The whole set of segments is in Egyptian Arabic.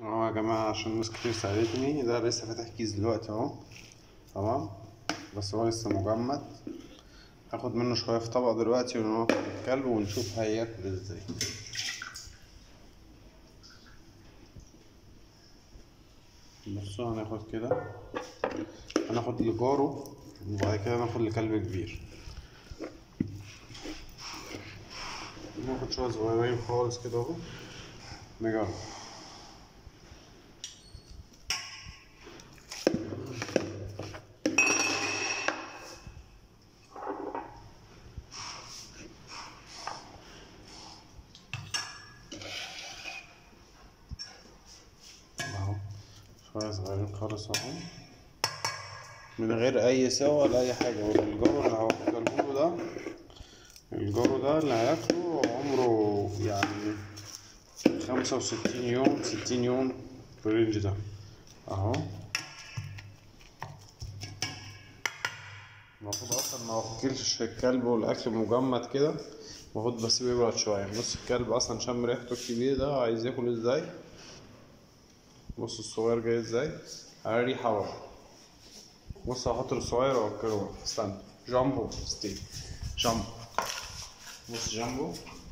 اهو يا جماعة عشان ناس كتير سألتني ده لسه فاتح كيس دلوقتي اهو تمام بس هو لسه مجمد هاخد منه شوية في طبق دلوقتي وناخد الكلب ونشوف هياكل ازاي بصوا هناخد كده هناخد لجاره وبعد كده ناخد لكلب كبير ناخد شوية صغيرين خالص كده اهو نجرب اهو شوية صغيرين خالص اهو من غير اي سوا ولا اي حاجة والجرو اللي هوكله ده الجرو ده اللي هياكله عمره يعني خمسة وستين يوم ستين يوم في الرينج ده اهو المفروض اصلا ما اوكلش الكلب والاكل مجمد كده المفروض بسيبه يبرد شوية بص الكلب اصلا شم ريحته الكبير ده عايز ياكل ازاي بص الصغير جاي ازاي على ريحة اهو بص هحط الصغير واوكله بقى. استنى جامبو ستيك جامبو بص جامبو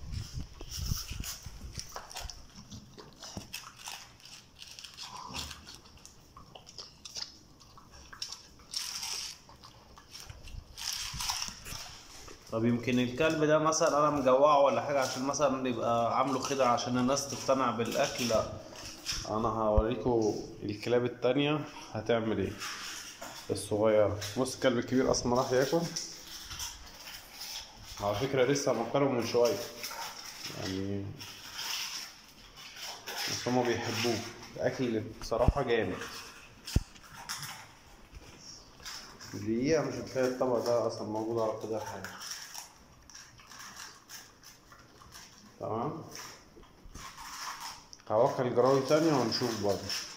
طب يمكن الكلب ده مثلا انا مجوعه ولا حاجه عشان مثلا يبقى عامله خدعه عشان الناس تقتنع بالاكل لا انا هوريكم الكلاب التانية هتعمل ايه الصغيرة بص الكلب الكبير اصلا راح ياكل على فكرة لسه مأكله من شوية يعني بس هما بيحبوه الأكل بصراحة جامد دقيقة مش هتلاقي الطبق ده أصلا موجود على قدر حاجة تمام هوكل جراوي تانية ونشوف برضه